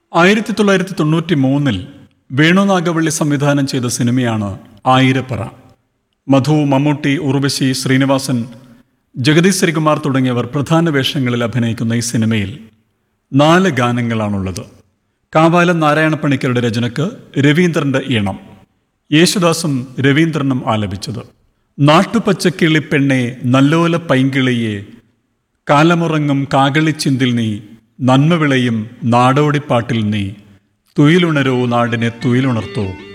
ആയിരത്തി തൊള്ളായിരത്തി തൊണ്ണൂറ്റി മൂന്നിൽ വേണു നാഗവള്ളി സംവിധാനം ചെയ്ത സിനിമയാണ് ആയിരപ്പറ മധു മമ്മൂട്ടി ഉർവശി ശ്രീനിവാസൻ ജഗദീശ് ശ്രീകുമാർ തുടങ്ങിയവർ പ്രധാന വേഷങ്ങളിൽ അഭിനയിക്കുന്ന ഈ സിനിമയിൽ നാല് ഗാനങ്ങളാണുള്ളത് കാവാലം നാരായണ പണിക്കരുടെ രചനക്ക് രവീന്ദ്രന്റെ ഈണം യേശുദാസും രവീന്ദ്രനും ആലപിച്ചത് നാട്ടുപച്ചക്കിളി പെണ്ണെ നല്ലോല പൈങ്കിളിയെ കാലമുറങ്ങും കാകളിച്ചിന്തിൽ നീ നന്മ വിളയും നാടോടിപ്പാട്ടിൽ നീ തുയിലുണരോ നാടിനെ തുയിലുണർത്തോ